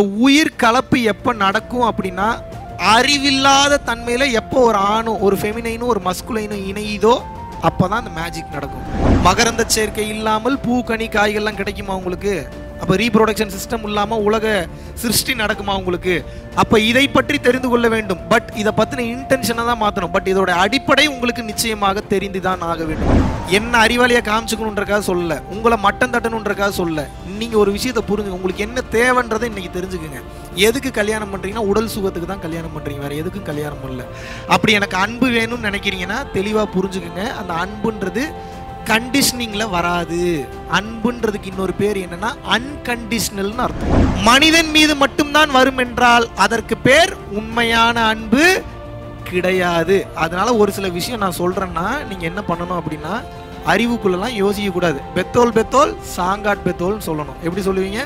உயிர் கலப்பு எப்போ நடக்கும் அப்படின்னா அறிவில்லாத தன்மையில எப்போ ஒரு ஆணும் ஒரு ஃபெமினைனும் ஒரு மஸ்குலைனும் இணையுதோ அப்பதான் அந்த மேஜிக் நடக்கும் மகரந்த சேர்க்கை இல்லாமல் பூ கனி காய்கள்லாம் கிடைக்குமா உங்களுக்கு அப்போ ரீப்ரொடக்ஷன் சிஸ்டம் இல்லாம உலக சிருஷ்டி நடக்குமா உங்களுக்கு அப்ப இதை பற்றி தெரிந்து கொள்ள வேண்டும் பட் இதை பத்தின இன்டென்ஷனை தான் மாத்தணும் பட் இதோட அடிப்படை உங்களுக்கு நிச்சயமாக தெரிந்துதான் ஆக வேண்டும் என்ன அறிவாளியா காமிச்சுக்கணுன்றக்காக சொல்லல உங்களை மட்டம் தட்டணுன்றக்காக சொல்லல நீங்க ஒரு விஷயத்தை புரிஞ்சுங்க உங்களுக்கு என்ன தேவைன்றதை இன்னைக்கு தெரிஞ்சுக்குங்க எதுக்கு கல்யாணம் பண்றீங்கன்னா உடல் சுகத்துக்கு தான் கல்யாணம் பண்றீங்க வேற எதுக்கும் கல்யாணம் பண்ணல அப்படி எனக்கு அன்பு வேணும்னு நினைக்கிறீங்கன்னா தெளிவா புரிஞ்சுக்குங்க அந்த அன்புன்றது கண்டிஷனிங்ல வராது அன்புன்றதுக்கு இன்னொரு பேர் என்னன்னா அன்கண்டிஷனல்னு அர்த்தம் மனிதன் மீது மட்டும்தான் வரும் என்றால் அதற்கு பேர் உண்மையான அன்பு கிடையாது அதனால ஒரு சில விஷயம் நான் சொல்றேன்னா நீங்க என்ன பண்ணணும் அப்படின்னா அறிவுக்குள்ளலாம் யோசிக்க கூடாது பெத்தோல் பெத்தோல் சாங்காட் பெத்தோல்னு சொல்லணும் எப்படி சொல்லுவீங்க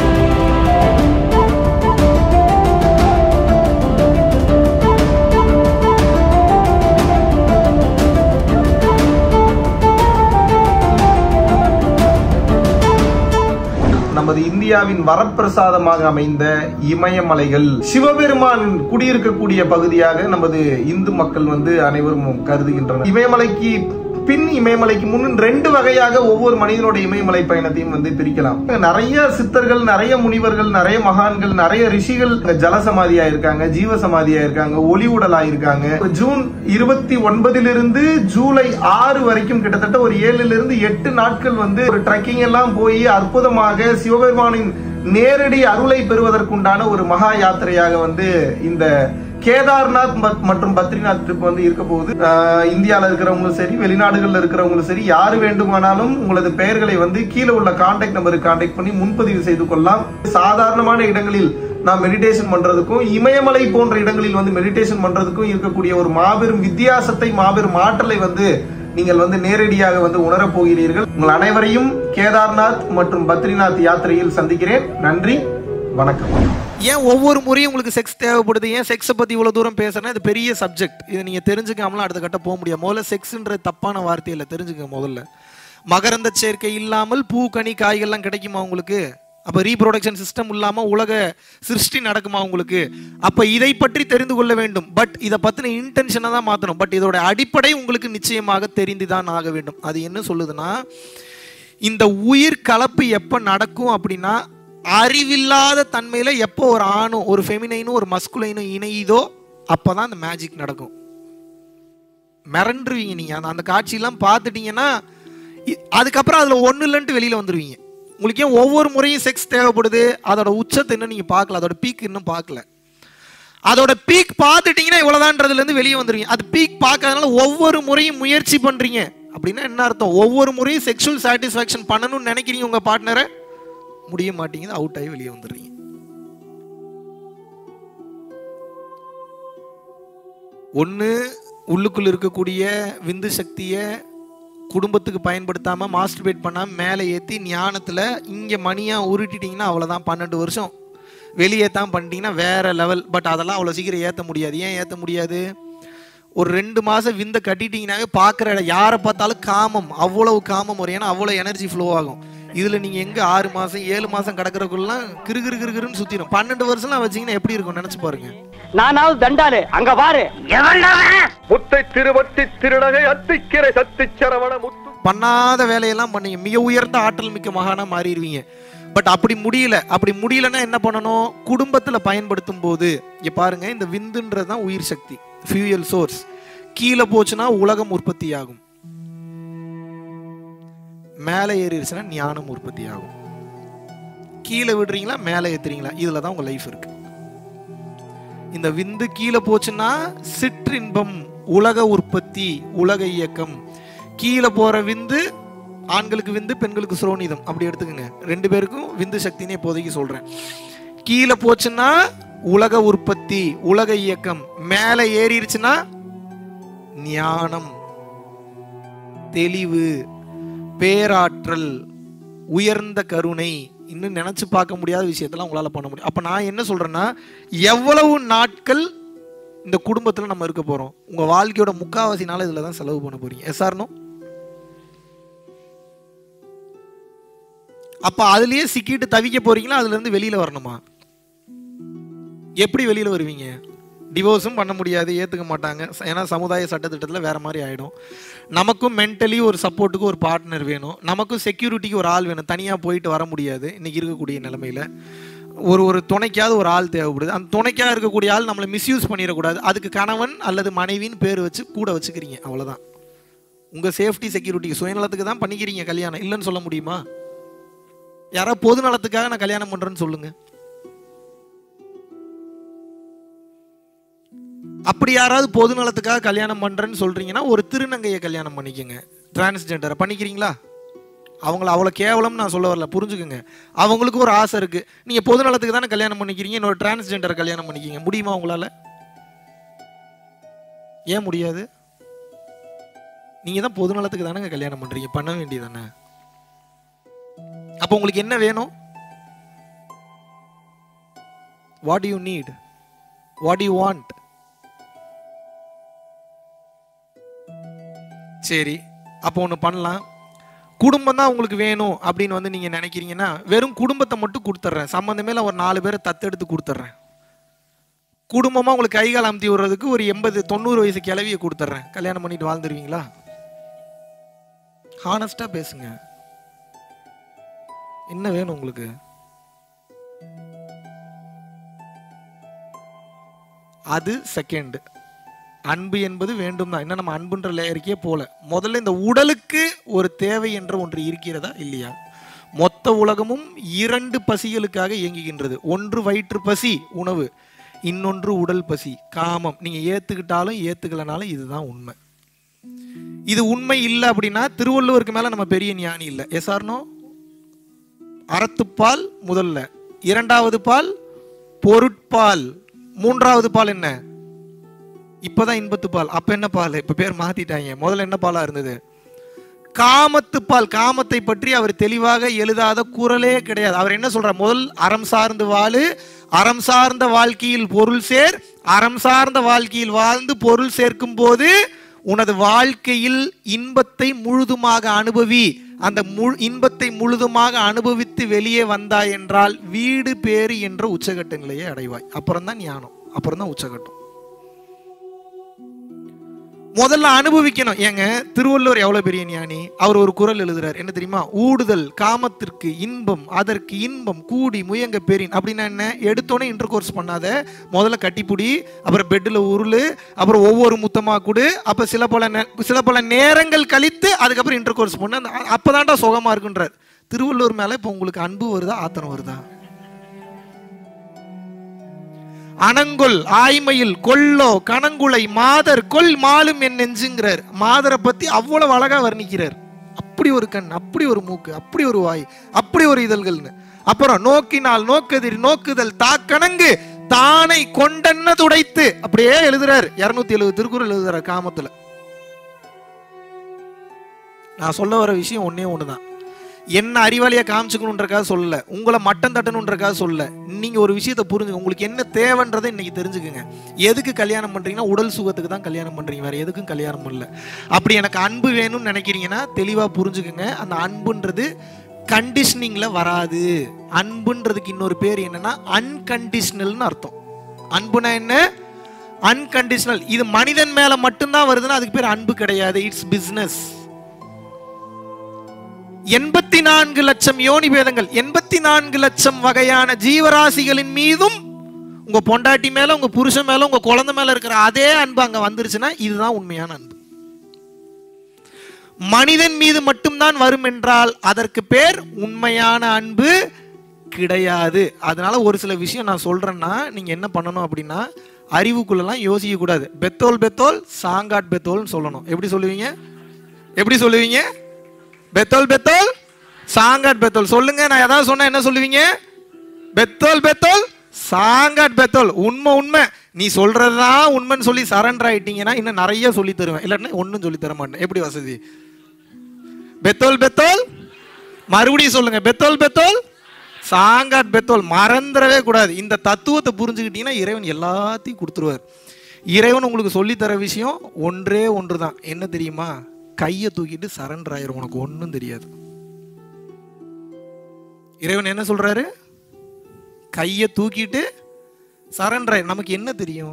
நமது இந்தியாவின் வரப்பிரசாதமாக அமைந்த இமயமலைகள் சிவபெருமான் குடியிருக்கக்கூடிய பகுதியாக நமது இந்து மக்கள் வந்து அனைவரும் கருதுகின்றனர் இமயமலைக்கு பின் இமயமலைக்கு முன் ரெண்டு வகையாக ஒவ்வொரு மனிதனோட இமயமலை பயணத்தையும் வந்து பிரிக்கலாம் நிறைய சித்தர்கள் நிறைய முனிவர்கள் நிறைய மகான்கள் நிறைய ரிஷிகள் ஜலசமாதியா இருக்காங்க ஜீவசமாதியா இருக்காங்க ஒளி உடலா இருக்காங்க ஜூன் இருபத்தி ஒன்பதிலிருந்து ஜூலை ஆறு வரைக்கும் கிட்டத்தட்ட ஒரு ஏழுல இருந்து எட்டு நாட்கள் வந்து ஒரு ட்ரெக்கிங் எல்லாம் போய் அற்புதமாக சிவபெருமானின் நேரடி அருளை பெறுவதற்குண்டான ஒரு மகா யாத்திரையாக வந்து இந்த கேதார்நாத் மத்- மற்றும் பத்ரிநாத் ட்ரிப் வந்து இருக்க போகுது ஆஹ் இந்தியால இருக்கிறவங்களும் சரி வெளிநாடுகள்ல இருக்கிறவங்களும் சரி யாரு வேண்டுமானாலும் உங்களது பெயர்களை வந்து கீழே உள்ள கான்டாக்ட் நம்பருக்கு கான்டாக்ட் பண்ணி முன்பதிவு செய்து கொள்ளலாம் சாதாரணமான இடங்களில் நாம் மெடிடேஷன் பண்றதுக்கும் இமயமலை போன்ற இடங்களில் வந்து மெடிடேஷன் பண்றதுக்கும் இருக்கக்கூடிய ஒரு மாபெரும் வித்தியாசத்தை மாபெரும் ஆற்றலை வந்து நீங்கள் வந்து நேரடியாக வந்து உணரப் போகிறீர்கள் உங்கள் அனைவரையும் கேதார்நாத் மற்றும் பத்ரிநாத் யாத்திரையில் சந்திக்கிறேன் நன்றி வணக்கம் ஏன் ஒவ்வொரு முறையும் உங்களுக்கு செக்ஸ் தேவைப்படுது ஏன் செக்ஸை பற்றி இவ்வளோ தூரம் பேசுறேன்னா இது பெரிய சப்ஜெக்ட் இதை நீங்கள் தெரிஞ்சுக்காமலாம் அடுத்த கட்ட போக முடியாது முதல்ல செக்ஸ்ன்ற தப்பான வார்த்தை இல்லை தெரிஞ்சுக்க முதல்ல மகரந்த சேர்க்கை இல்லாமல் பூ கனி காய்கள்லாம் கிடைக்குமா உங்களுக்கு அப்போ ரீப்ரொடக்ஷன் சிஸ்டம் இல்லாமல் உலக சிருஷ்டி நடக்குமா உங்களுக்கு அப்போ இதை பற்றி தெரிந்து கொள்ள வேண்டும் பட் இதை பற்றின இன்டென்ஷனை தான் மாற்றணும் பட் இதோட அடிப்படை உங்களுக்கு நிச்சயமாக தெரிந்துதான் ஆக வேண்டும் அது என்ன சொல்லுதுன்னா இந்த உயிர் கலப்பு எப்போ நடக்கும் அப்படின்னா அறிவில்லாத தன்மையில எப்போ ஒரு ஆணும் ஒரு ஃபெமினைனும் ஒரு மஸ்குலைனும் இணையுதோ அப்பதான் அந்த மேஜிக் நடக்கும் மிரண்டுருவீங்க நீங்க அந்த அந்த காட்சியெல்லாம் பார்த்துட்டீங்கன்னா இ- அதுக்கப்புறம் அதுல ஒண்ணு இல்லைன்ட்டு வெளியில வந்துருவீங்க உங்களுக்கு ஏன் ஒவ்வொரு முறையும் செக்ஸ் தேவைப்படுது அதோட உச்சத்தை இன்னும் நீங்க பார்க்கல அதோட பீக் இன்னும் பார்க்கல அதோட பீக் பார்த்துட்டீங்கன்னா இவ்வளவுதான்றதுல இருந்து வெளியே வந்துருவீங்க அது பீக் பார்க்கறதுனால ஒவ்வொரு முறையும் முயற்சி பண்றீங்க அப்படின்னா என்ன அர்த்தம் ஒவ்வொரு முறையும் செக்ஷுவல் சாட்டிஸ்ஃபேக்ஷன் பண்ணணும்னு நினைக்கிறீங்க உங்க பார்ட்னரை முடிய மாட்டேங்குது அவுட் ஆகி வெளியே வந்துடுறீங்க ஒன்று உள்ளுக்குள்ள இருக்கக்கூடிய விந்து சக்தியை குடும்பத்துக்கு பயன்படுத்தாமல் மாஸ்டர்பேட் பண்ணாமல் மேலே ஏற்றி ஞானத்தில் இங்கே மணியாக உருட்டிட்டிங்கன்னா அவ்வளோதான் பன்னெண்டு வருஷம் வெளியே தான் பண்ணிட்டீங்கன்னா வேற லெவல் பட் அதெல்லாம் அவ்வளோ சீக்கிரம் ஏற்ற முடியாது ஏன் ஏற்ற முடியாது ஒரு ரெண்டு மாதம் விந்த கட்டிட்டீங்கன்னாவே பார்க்குற இடம் யாரை பார்த்தாலும் காமம் அவ்வளவு காமம் வரும் ஏன்னா அவ்வளோ எனர்ஜி ஃப்ளோ ஆகும் இதில் நீங்கள் எங்கே ஆறு மாதம் ஏழு மாதம் கிடக்கிறக்குள்ளலாம் கிரு கிரு கிரு கிருன்னு சுற்றிடும் பன்னெண்டு வருஷம்லாம் வச்சிங்கன்னா எப்படி இருக்கும் நினச்சி பாருங்க நானாவது தண்டாளு அங்க பாரு முத்தை திருவட்டி திருநகை அத்திக்கிரை சத்திச்சரவண முத்து பண்ணாத வேலையெல்லாம் பண்ணீங்க மிக உயர்ந்த ஆற்றல் மிக்க மகானா மாறிடுவீங்க பட் அப்படி முடியல அப்படி முடியலன்னா என்ன பண்ணணும் குடும்பத்தில் பயன்படுத்தும் போது இங்க பாருங்க இந்த விந்துன்றது தான் உயிர் சக்தி ஃபியூயல் சோர்ஸ் கீழே போச்சுன்னா உலகம் உற்பத்தி ஆகும் மேலே ஏறிடுச்சுன்னா ஞானம் உற்பத்தி ஆகும் கீழே விடுறீங்களா மேலே ஏத்துறீங்களா இதுல தான் உங்க லைஃப் இருக்கு இந்த விந்து கீழே போச்சுன்னா சிற்றின்பம் உலக உற்பத்தி உலக இயக்கம் கீழே போற விந்து ஆண்களுக்கு விந்து பெண்களுக்கு சுரோனிதம் அப்படி எடுத்துக்கோங்க ரெண்டு பேருக்கும் விந்து சக்தினே இப்போதைக்கு சொல்றேன் கீழே போச்சுன்னா உலக உற்பத்தி உலக இயக்கம் மேலே ஏறிடுச்சுன்னா ஞானம் தெளிவு பேராற்றல் உயர்ந்த கருணை இன்னும் நினைச்சு பார்க்க முடியாத விஷயத்தெல்லாம் உங்களால பண்ண முடியும் அப்ப நான் என்ன சொல்றேன்னா எவ்வளவு நாட்கள் இந்த குடும்பத்துல நம்ம இருக்க போறோம் உங்க வாழ்க்கையோட முக்காவாசி நாள் இதுல தான் செலவு பண்ண போறீங்க எஸ்ஆர்னோ அப்ப அதுலயே சிக்கிட்டு தவிக்க போறீங்களா அதுல இருந்து வெளியில வரணுமா எப்படி வெளியில் வருவீங்க டிவோர்ஸும் பண்ண முடியாது ஏற்றுக்க மாட்டாங்க ஏன்னா சமுதாய சட்டத்திட்டத்தில் வேற மாதிரி ஆகிடும் நமக்கும் மென்டலி ஒரு சப்போர்ட்டுக்கு ஒரு பார்ட்னர் வேணும் நமக்கும் செக்யூரிட்டிக்கு ஒரு ஆள் வேணும் தனியாக போயிட்டு வர முடியாது இன்னைக்கு இருக்கக்கூடிய நிலமையில ஒரு ஒரு துணைக்காவது ஒரு ஆள் தேவைப்படுது அந்த துணைக்காக இருக்கக்கூடிய ஆள் நம்மளை மிஸ்யூஸ் பண்ணிடக்கூடாது அதுக்கு கணவன் அல்லது மனைவின்னு பேர் வச்சு கூட வச்சுக்கிறீங்க அவ்வளோதான் உங்கள் சேஃப்டி செக்யூரிட்டி சுயநலத்துக்கு தான் பண்ணிக்கிறீங்க கல்யாணம் இல்லைன்னு சொல்ல முடியுமா யாராவது பொது நலத்துக்காக நான் கல்யாணம் பண்ணுறேன்னு சொல்லுங்க அப்படி யாராவது பொது நலத்துக்காக கல்யாணம் பண்றேன்னு சொல்றீங்கன்னா ஒரு திருநங்கையை கல்யாணம் பண்ணிக்கோங்க டிரான்ஸ்ஜெண்டரை பண்ணிக்கிறீங்களா அவங்கள அவ்வளோ கேவலம் நான் சொல்ல வரல புரிஞ்சுக்குங்க அவங்களுக்கு ஒரு ஆசை இருக்கு நீங்க பொது நலத்துக்கு தானே கல்யாணம் பண்ணிக்கிறீங்க இன்னொரு டிரான்ஸ்ஜெண்டரை கல்யாணம் பண்ணிக்கிங்க முடியுமா உங்களால ஏன் முடியாது நீங்க தான் பொது நலத்துக்கு தானே கல்யாணம் பண்றீங்க பண்ண வேண்டியதானே அப்போ உங்களுக்கு என்ன வேணும் what you need what you want சரி அப்போ ஒன்று பண்ணலாம் குடும்பம் தான் உங்களுக்கு வேணும் அப்படின்னு வந்து நீங்கள் நினைக்கிறீங்கன்னா வெறும் குடும்பத்தை மட்டும் கொடுத்துட்றேன் சம்மந்தமே இல்லை ஒரு நாலு பேரை தத்தெடுத்து கொடுத்துட்றேன் குடும்பமாக உங்களுக்கு கை கால் அமுத்தி விடுறதுக்கு ஒரு எண்பது தொண்ணூறு வயசு கிளவியை கொடுத்துட்றேன் கல்யாணம் பண்ணிட்டு வாழ்ந்துருவீங்களா ஹானஸ்டாக பேசுங்க என்ன வேணும் உங்களுக்கு அது செகண்ட் அன்பு என்பது வேண்டும் தான் என்ன நம்ம அன்புன்ற லேயருக்கே போல முதல்ல இந்த உடலுக்கு ஒரு தேவை என்ற ஒன்று இருக்கிறதா இல்லையா மொத்த உலகமும் இரண்டு பசிகளுக்காக இயங்குகின்றது ஒன்று வயிற்று பசி உணவு இன்னொன்று உடல் பசி காமம் நீங்க ஏத்துக்கிட்டாலும் ஏத்துக்கலனாலும் இதுதான் உண்மை இது உண்மை இல்லை அப்படின்னா திருவள்ளுவருக்கு மேல நம்ம பெரிய ஞானி இல்லை எஸ்ஆர்னோ அறத்துப்பால் முதல்ல இரண்டாவது பால் பொருட்பால் மூன்றாவது பால் என்ன இப்பதான் இன்பத்து பால் அப்ப என்ன பால் இப்ப பேர் மாத்திட்டாங்க முதல்ல என்ன பாலா இருந்தது காமத்து பால் காமத்தை பற்றி அவர் தெளிவாக எழுதாத குரலே கிடையாது அவர் என்ன சொல்றார் முதல் அறம் சார்ந்து வாழு அறம் சார்ந்த வாழ்க்கையில் பொருள் சேர் அறம் சார்ந்த வாழ்க்கையில் வாழ்ந்து பொருள் சேர்க்கும் போது உனது வாழ்க்கையில் இன்பத்தை முழுதுமாக அனுபவி அந்த முழு இன்பத்தை முழுதுமாக அனுபவித்து வெளியே வந்தாய் என்றால் வீடு பேறு என்ற உச்சகட்ட நிலையை அடைவாய் அப்புறம் தான் ஞானம் அப்புறம் தான் உச்சகட்டம் முதல்ல அனுபவிக்கணும் ஏங்க திருவள்ளுவர் எவ்வளவு பெரிய ஞானி அவர் ஒரு குரல் எழுதுறார் என்ன தெரியுமா ஊடுதல் காமத்திற்கு இன்பம் அதற்கு இன்பம் கூடி முயங்க பெரின் அப்படின்னா என்ன எடுத்தோன்னே இன்டர் கோர்ஸ் பண்ணாத முதல்ல கட்டிப்புடி அப்புறம் பெட்டில் உருளு அப்புறம் ஒவ்வொரு முத்தமா கொடு அப்ப சில பல நே- சில பல நேரங்கள் கழித்து அதுக்கப்புறம் இன்டர் கோர்ஸ் பண்ணு அந்த அப்பதான்டா சுகமா இருக்குன்றார் திருவள்ளுவர் மேல இப்போ உங்களுக்கு அன்பு வருதா ஆத்திரம் வருதா அனங்கொல் ஆய்மையில் கொல்லோ கணங்குலை மாதர் கொல் மாலும் என் நெஞ்சுங்கிறார் மாதரை பத்தி அவ்வளவு அழகா வர்ணிக்கிறார் அப்படி ஒரு கண் அப்படி ஒரு மூக்கு அப்படி ஒரு வாய் அப்படி ஒரு இதழ்கள்னு அப்புறம் நோக்கினால் நோக்கதிர் நோக்குதல் தாக்கணங்கு தானை கொண்டன்ன துடைத்து அப்படியே எழுதுறார் இருநூத்தி எழுபது திருக்குறள் எழுதுறார் காமத்துல நான் சொல்ல வர விஷயம் ஒண்ணே ஒண்ணுதான் என்ன அறிவாளியா காமிச்சுக்கணுன்றக்காக சொல்லல உங்களை மட்டம் தட்டணுன்றக்காக சொல்லல நீங்க ஒரு விஷயத்தை புரிஞ்சுங்க உங்களுக்கு என்ன தேவைன்றதை இன்னைக்கு தெரிஞ்சுக்குங்க எதுக்கு கல்யாணம் பண்றீங்கன்னா உடல் சுகத்துக்கு தான் கல்யாணம் பண்றீங்க வேற எதுக்கும் கல்யாணம் பண்ணல அப்படி எனக்கு அன்பு வேணும்னு நினைக்கிறீங்கன்னா தெளிவா புரிஞ்சுக்குங்க அந்த அன்புன்றது கண்டிஷனிங்ல வராது அன்புன்றதுக்கு இன்னொரு பேர் என்னன்னா அன்கண்டிஷனல்னு அர்த்தம் அன்புனா என்ன அன்கண்டிஷனல் இது மனிதன் மேல மட்டும்தான் வருதுன்னா அதுக்கு பேர் அன்பு கிடையாது இட்ஸ் பிசினஸ் எண்பத்தி நான்கு லட்சம் யோனி பேதங்கள் எண்பத்தி நான்கு லட்சம் வகையான ஜீவராசிகளின் மீதும் உங்க பொண்டாட்டி மேல உங்க புருஷன் மேல உங்க குழந்தை மேல இருக்கிற அதே அன்பு அங்க வந்துருச்சுன்னா இதுதான் உண்மையான அன்பு மனிதன் மீது மட்டும்தான் வரும் என்றால் அதற்கு பேர் உண்மையான அன்பு கிடையாது அதனால ஒரு சில விஷயம் நான் சொல்றேன்னா நீங்க என்ன பண்ணணும் அப்படின்னா அறிவுக்குள்ளலாம் யோசிக்க கூடாது பெத்தோல் பெத்தோல் சாங்காட் பெத்தோல்னு சொல்லணும் எப்படி சொல்லுவீங்க எப்படி சொல்லுவீங்க பெத்தோல் பெத்தோல் சாங்காட் பெத்தோல் சொல்லுங்க நான் ஏதாவது சொன்னா என்ன சொல்லுவீங்க பெத்தோல் பெத்தோல் சாங்காட் பெத்தோல் உண்மை உண்மை நீ சொல்றதுதான் உண்மைன்னு சொல்லி சரண்டர் ஆயிட்டீங்கன்னா இன்னும் நிறைய சொல்லி தருவேன் இல்லாட்டினா ஒன்றும் சொல்லி தர மாட்டேன் எப்படி வசதி பெத்தோல் பெத்தோல் மறுபடியும் சொல்லுங்க பெத்தோல் பெத்தோல் சாங்காட் பெத்தோல் மறந்துடவே கூடாது இந்த தத்துவத்தை புரிஞ்சுக்கிட்டீங்கன்னா இறைவன் எல்லாத்தையும் கொடுத்துருவார் இறைவன் உங்களுக்கு சொல்லித்தர விஷயம் ஒன்றே ஒன்று தான் என்ன தெரியுமா கையை தூக்கிட்டு சரண்டர் ஆயிரும் உனக்கு ஒன்றும் தெரியாது இறைவன் என்ன சொல்றாரு கையை தூக்கிட்டு சரண்டர் நமக்கு என்ன தெரியும்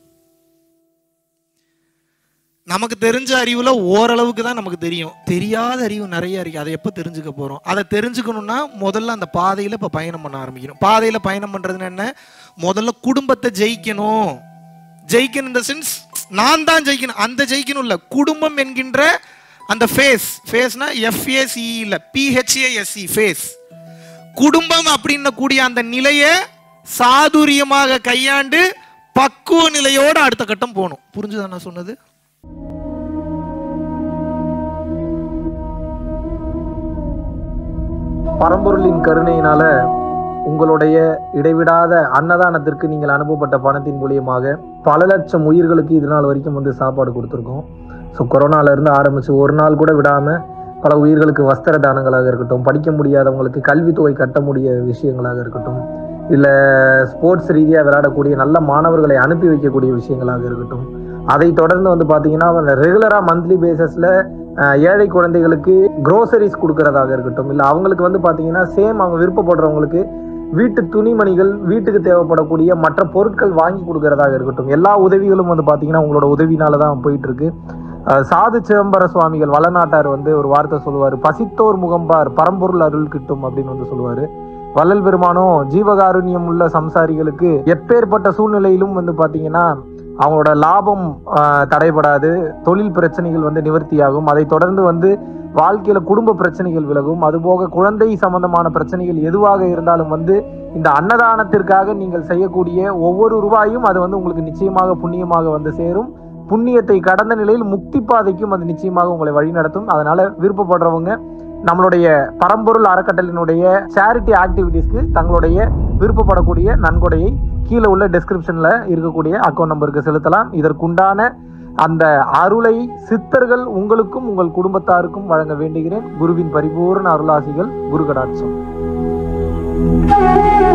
நமக்கு தெரிஞ்ச அறிவுல ஓரளவுக்கு தான் நமக்கு தெரியும் தெரியாத அறிவு நிறைய இருக்கு அதை எப்போ தெரிஞ்சுக்க போறோம் அதை தெரிஞ்சுக்கணும்னா முதல்ல அந்த பாதையில இப்ப பயணம் பண்ண ஆரம்பிக்கணும் பாதையில பயணம் பண்றதுன்னு என்ன முதல்ல குடும்பத்தை ஜெயிக்கணும் ஜெயிக்கணும் இந்த சென்ஸ் நான் தான் ஜெயிக்கணும் அந்த ஜெயிக்கணும் இல்ல குடும்பம் என்கின்ற அந்த ஃபேஸ் ஃபேஸ்னா எஃப்ஏசி இல்ல பிஹெச்ஏஎஸ்சி ஃபேஸ் குடும்பம் அப்படின்ன கூடிய அந்த நிலையை சாதுரியமாக கையாண்டு பக்குவ நிலையோட அடுத்த கட்டம் போகணும் புரிஞ்சுதா நான் சொன்னது பரம்பொருளின் கருணையினால உங்களுடைய இடைவிடாத அன்னதானத்திற்கு நீங்கள் அனுப்பப்பட்ட பணத்தின் மூலியமாக பல லட்சம் உயிர்களுக்கு இது நாள் வரைக்கும் வந்து சாப்பாடு கொடுத்துருக்கோம் ஸோ கொரோனால இருந்து ஆரம்பிச்சு ஒரு நாள் கூட விடாம பல உயிர்களுக்கு வஸ்திர தானங்களாக இருக்கட்டும் படிக்க முடியாதவங்களுக்கு கல்வித்தொகை கட்ட முடிய விஷயங்களாக இருக்கட்டும் இல்லை ஸ்போர்ட்ஸ் ரீதியாக விளையாடக்கூடிய நல்ல மாணவர்களை அனுப்பி வைக்கக்கூடிய விஷயங்களாக இருக்கட்டும் அதை தொடர்ந்து வந்து பார்த்தீங்கன்னா ரெகுலராக மந்த்லி பேசிஸில் ஏழை குழந்தைகளுக்கு க்ரோசரிஸ் கொடுக்கறதாக இருக்கட்டும் இல்லை அவங்களுக்கு வந்து பார்த்தீங்கன்னா சேம் அவங்க விருப்பப்படுறவங்களுக்கு வீட்டு துணிமணிகள் வீட்டுக்கு தேவைப்படக்கூடிய மற்ற பொருட்கள் வாங்கி கொடுக்கறதாக இருக்கட்டும் எல்லா உதவிகளும் வந்து பார்த்தீங்கன்னா உங்களோட உதவினால தான் போயிட்டு இருக்கு அஹ் சாது சிதம்பர சுவாமிகள் வளநாட்டார் வந்து ஒரு வார்த்தை சொல்லுவார் பசித்தோர் முகம்பார் பரம்பொருள் அருள் கிட்டும் அப்படின்னு வந்து சொல்லுவாரு வள்ளல் பெருமானும் ஜீவகாருண்யம் உள்ள சம்சாரிகளுக்கு எப்பேற்பட்ட சூழ்நிலையிலும் வந்து பார்த்தீங்கன்னா அவங்களோட லாபம் ஆஹ், தடைபடாது தொழில் பிரச்சனைகள் வந்து நிவர்த்தியாகும் அதை தொடர்ந்து வந்து வாழ்க்கையில குடும்ப பிரச்சனைகள் விலகும் அதுபோக குழந்தை சம்பந்தமான பிரச்சனைகள் எதுவாக இருந்தாலும் வந்து இந்த அன்னதானத்திற்காக நீங்கள் செய்யக்கூடிய ஒவ்வொரு ரூபாயும் அது வந்து உங்களுக்கு நிச்சயமாக புண்ணியமாக வந்து சேரும் புண்ணியத்தை கடந்த நிலையில் முக்தி பாதைக்கும் அது நிச்சயமாக உங்களை வழிநடத்தும் அதனால விருப்பப்படுறவங்க நம்மளுடைய பரம்பொருள் அறக்கட்டளினுடைய சேரிட்டி ஆக்டிவிட்டீஸ்க்கு தங்களுடைய விருப்பப்படக்கூடிய நன்கொடையை கீழே உள்ள டெஸ்கிரிப்ஷன்ல இருக்கக்கூடிய அக்கௌண்ட் நம்பருக்கு செலுத்தலாம் இதற்குண்டான அந்த அருளை சித்தர்கள் உங்களுக்கும் உங்கள் குடும்பத்தாருக்கும் வழங்க வேண்டுகிறேன் குருவின் பரிபூர்ண அருளாசிகள் குரு கடாட்சம்